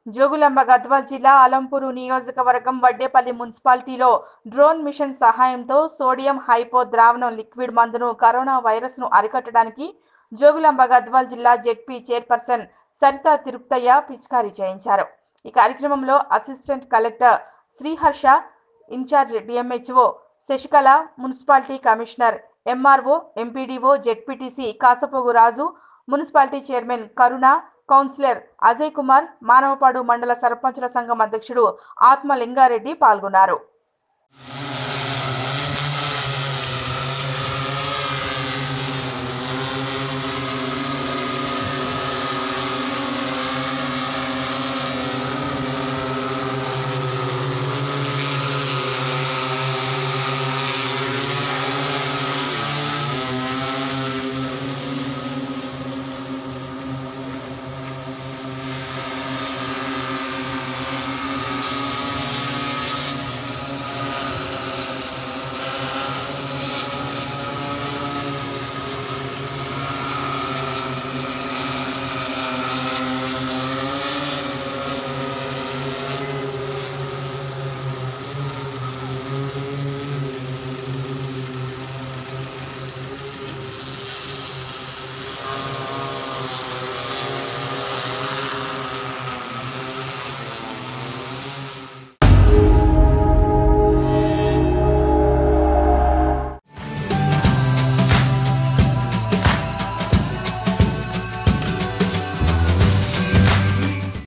జోగులాంబ గద్వాల్ జిల్లా అలంపూరు నియోజకవర్గం వడ్డేపల్లి మున్సిపాలిటీలో డ్రోన్ మిషన్ సహాయంతో సోడియం హైపో ద్రావణం లిక్విడ్ మందును కరోనా వైరస్ ను అరికట్టడానికి జోగులాంబ గద్వాల్ జిల్లా జెడ్పీ చైర్పర్సన్ సరితా తిరుప్తయ్య పిచికారీ చేయించారు ఈ కార్యక్రమంలో assistant collector Sriharsha in charge DMHO Sasikala municipality commissioner MRO MPDO ZPTC Kasapogu Raju municipality chairman Karuna councillor Ajay Kumar Manavapadu మండల సర్పంచుల సంఘం అధ్యక్షుడు ఆత్మ లింగారెడ్డి పాల్గొన్నారు